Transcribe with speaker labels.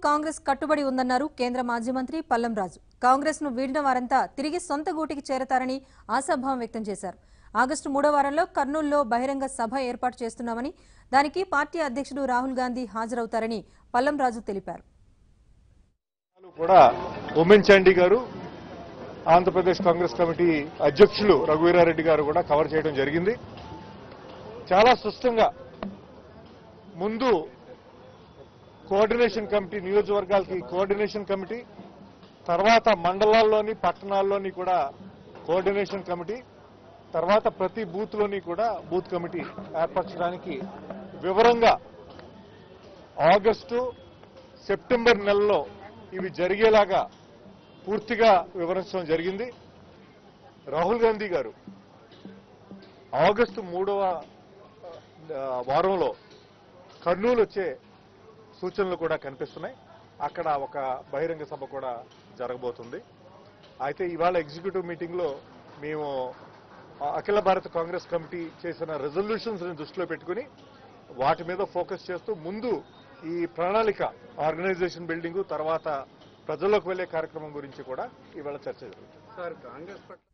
Speaker 1: కాంగ్రెస్ కట్టుబడి ఉందన్నారు కేంద్ర మాజీ మంత్రి పల్లం రాజు కాంగ్రెస్ ను వీడిన వారంతా తిరిగి సొంత గూటికి చేరతారని ఆశాభావం వ్యక్తం చేశారు ఆగస్టు మూడో వారంలో కర్నూలులో బహిరంగ సభ ఏర్పాటు చేస్తున్నామని దానికి పార్టీ అధ్యక్షుడు రాహుల్ గాంధీ హాజరవుతారని పల్లం రాజు తెలిపారు
Speaker 2: కూడా ఉమెన్ చాండీ గారు ఆంధ్రప్రదేశ్ కాంగ్రెస్ కమిటీ అధ్యక్షులు రఘువీరారెడ్డి గారు కూడా కవర్ చేయడం జరిగింది చాలా స్పష్టంగా ముందు కోఆర్డినేషన్ కమిటీ నియోజకవర్గాలకి కోఆర్డినేషన్ కమిటీ తర్వాత మండలాల్లోని పట్టణాల్లోని కూడా కోఆర్డినేషన్ కమిటీ తర్వాత ప్రతి బూత్ లోని కూడా బూత్ కమిటీ ఏర్పరచడానికి వివరంగా ఆగస్టు సెప్టెంబర్ నెలలో ఇవి జరిగేలాగా పూర్తిగా వివరించడం జరిగింది రాహుల్ గాంధీ గారు ఆగస్టు మూడవ ఆ, వారంలో కర్నూలు వచ్చే సూచనలు కూడా కనిపిస్తున్నాయి అక్కడ ఒక బహిరంగ సభ కూడా జరగబోతుంది అయితే ఇవాళ ఎగ్జిక్యూటివ్ మీటింగ్లో మేము ఆ, అఖిల భారత కాంగ్రెస్ కమిటీ చేసిన రెజల్యూషన్స్ ని దృష్టిలో పెట్టుకుని వాటి మీద ఫోకస్ చేస్తూ ముందు ఈ ప్రణాళిక ఆర్గనైజేషన్ బిల్డింగ్ తర్వాత ప్రజల్లోకి వెళ్లే కార్యక్రమం గురించి కూడా ఇవాళ చర్చ జరుగుతుంది
Speaker 3: సార్ కాంగ్రెస్ పట్ల